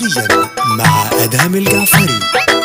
حصريا مع ادهم الجعفري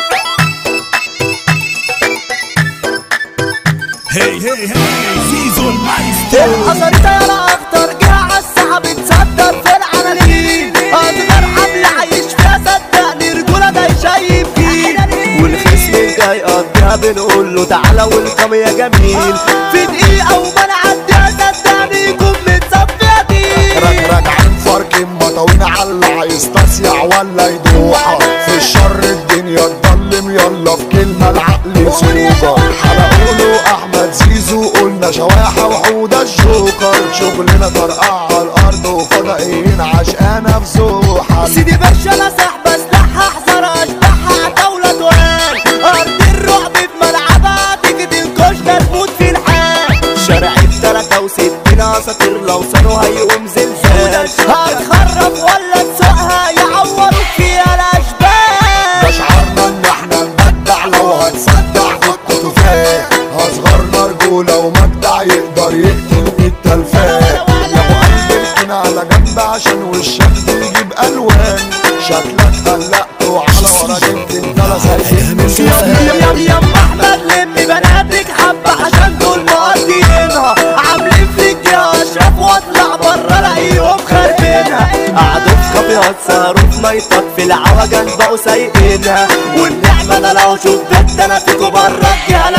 هي هي هي زيزو المايسترو الحصرية يا الاخضر جه على الساحة بتصدر في العنالين اصغر حمل عايش فيها صدقني رجولة جاي شايف فيه والخصم الجاي قضيها بنقول له تعالى والقم يا جميل في دقيقة وما نعديها صدقني يكون متصفي قديم راجعين فرق مطاوين على يستصيع ولا يدوحة في الشر الدنيا تضلم يلا في كلمة العقل سوقة حرقوا له احمد زيزو قلنا شواحة وحودة الجوكر شغلنا طرقع على الارض وفضائيين عشقانة في زوحة سيدي باشا انا سحبة سلاحها احذر اشبحها دولة توان ارض الرعب في ملعبها تيجي تنكشنا تموت في الحال شارع التلاتة وستين اساطير لو صاروا هيقوم زلزال هتخرب ولا تسوقها يعوروك فيها الاشبال شعارنا ان احنا نبدع لو هتصدع في الكتفات اصغرنا رجولة ومجدع يقدر يقتل التلفات يا ابو قلب اركن على جنب عشان وشك بيجيب الوان شكلك قلقت وعلى ورا جبت انت لا سايبين يا يا ام احمد لمي بناتك حبة عشان دول مقضيينها عاملين فيك يا اشرف واطلع بره الاقيهم خاربينها قعدوا في كافيهات سهروا في نايتات في العوجل بقوا سايقينها والنعمة انا لو شوف بنت انا فيكوا بره الجهلة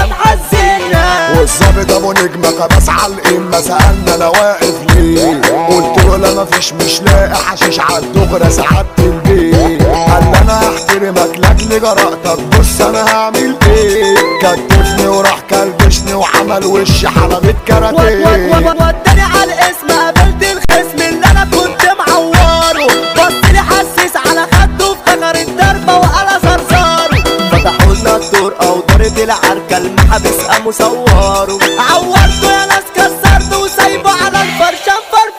محزنها والظابط ابو نجمة كبس على القمة سألنا انا واقف ليه قلت له لا مفيش مش لاقي حشيش عالدغرة سعادة البيت قال لي انا هحترمك لاجل جرأتك بص انا هعمل ايه كتفني وراح كلبشني وعمل وش حلبة كاراتيه وداني على الاسم قابلت الخصم اللي انا كنت معوره بص لي حسس على خده افتكر الضربه وقال صرصاره فتحوا لنا الدور او دارت العركه المحابس قاموا صوروا عورته يا ناس كسرته وسايبه على الفرشه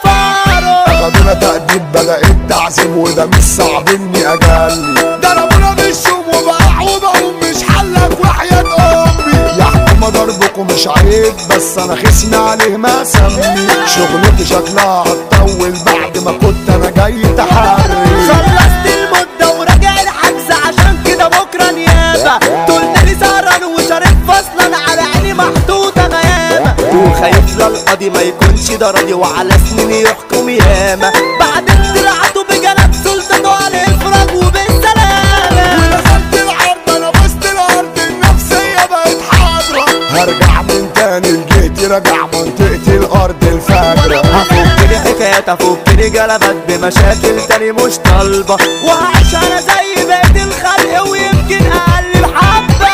مفرفره خدونا تأديب بدأ التعذيب وده مش صعب اني اجلي ضربونا بالشوم وبقع وبقوم مش حلك وحياة امي يا حكومة ضربكم مش عيب بس انا خصمي عليه ما سمي شغلتي شكلها هتطول بعد ما كنت انا جاي تحري خلصت المدة وراجع الحجز عشان كده بكرة نيابة قلت لي سهران وشارك فصلا على عيني محطوطة غيابة وخايف لا القاضي ما يكونش ده راضي وعلى سنين يحكم ياما بعدين طلعتوا بجنب سلطته على الافراج وبالسلامة ونزلت العرض انا بست الارض النفسية بقت حاضرة هرجع من تاني لجيتي راجع منطقتي الارض الفجرة هفكني حكايات هفكني جلبات بمشاكل تاني مش طالبة وهعيش انا زي بقية الخلق ويمكن اقل بحبة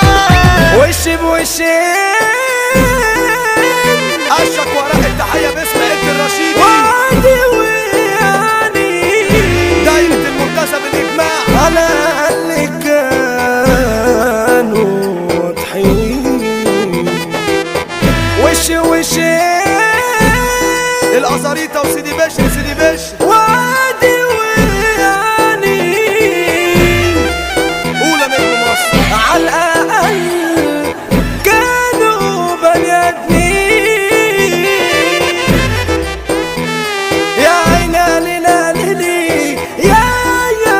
وش بوش اشك ورق التحيه باسم ابن الرشيدي وعدي ويعني دايره المنتسب الاجماع على اللي كانوا واضحين وش وش الازاريطه وسيدي باشا وسيدي باشا وعدي ويعني اولى نجم مصر على الأقل كانوا بني آدمين يا عينا لنا للي يا يا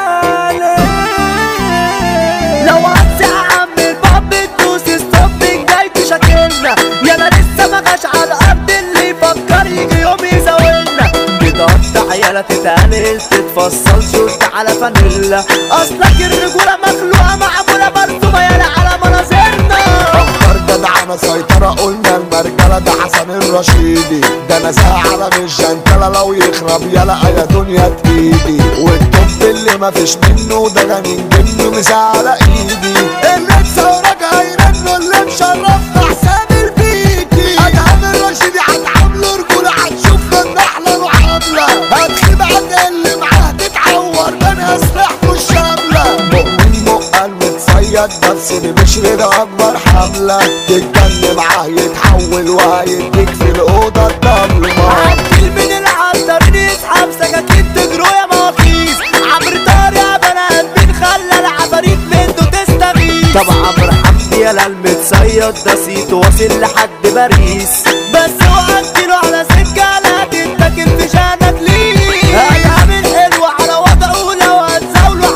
ليه. لو هتسع عم الباب تدوس ستوب جاي تشكلنا يا انا لسه ما جاش على الارض اللي يفكر يجي يوم يزاولنا بتقطع يالا تتقلل تتفصل شورت على فانيلا اصلك الرجوله مخلوقه معموله مرسومه يالا على مناظرنا اكتر جدعانة سيطرة قلنا المرجلة ده حسن الرشيدي ده انا على مش جنتلة لو يخرب يلا يا دنيا تقيدي والطب اللي مفيش منه ده جنين جنه مش على ايدي اللي تصورك هيرنه اللي مشرفنا حسام البيتي ادهم الرشيدي هتعامله رجولة هتشوف له النحلة معاملة هتخيب اللي معاه تتعور من اسلحته الشاملة مؤمن مقل متصيد بس اللي مش رضا اكبر حملة تتكلم معاه يتحول وهيديك في الاوضة الضلمة عدل من العطارين يسحب سكاكين تجروا يا مواخيس عمرو طارق بنات مين خلى العفاريت منه تستغيث طب عمرو حمدي يا المتصيد ده سيت واصل لحد باريس بس اوعى تجيله على سكه لا تتاكل في شانك ليه هيعمل حلو على وضعه لو هتزاوله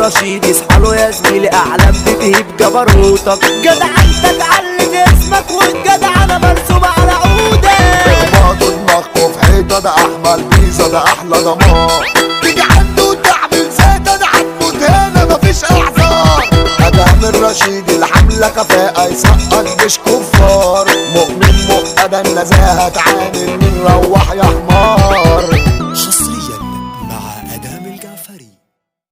الرشيد اصحاله يا زميلي اعلام بتهيب جبروتك جدعنتك علت اسمك والجدع انا مرسوم على عودك اخبطوا دماغكوا في حيطة ده احمد بيزا ده احلى دمار تيجي عنده وتعمل زيادة ده هتموت هنا مفيش اعذار ادهم الرشيد الحملة كفاءة يسقط مش كفار مؤمن مؤمن النزاهة تعامل من روح يا حمار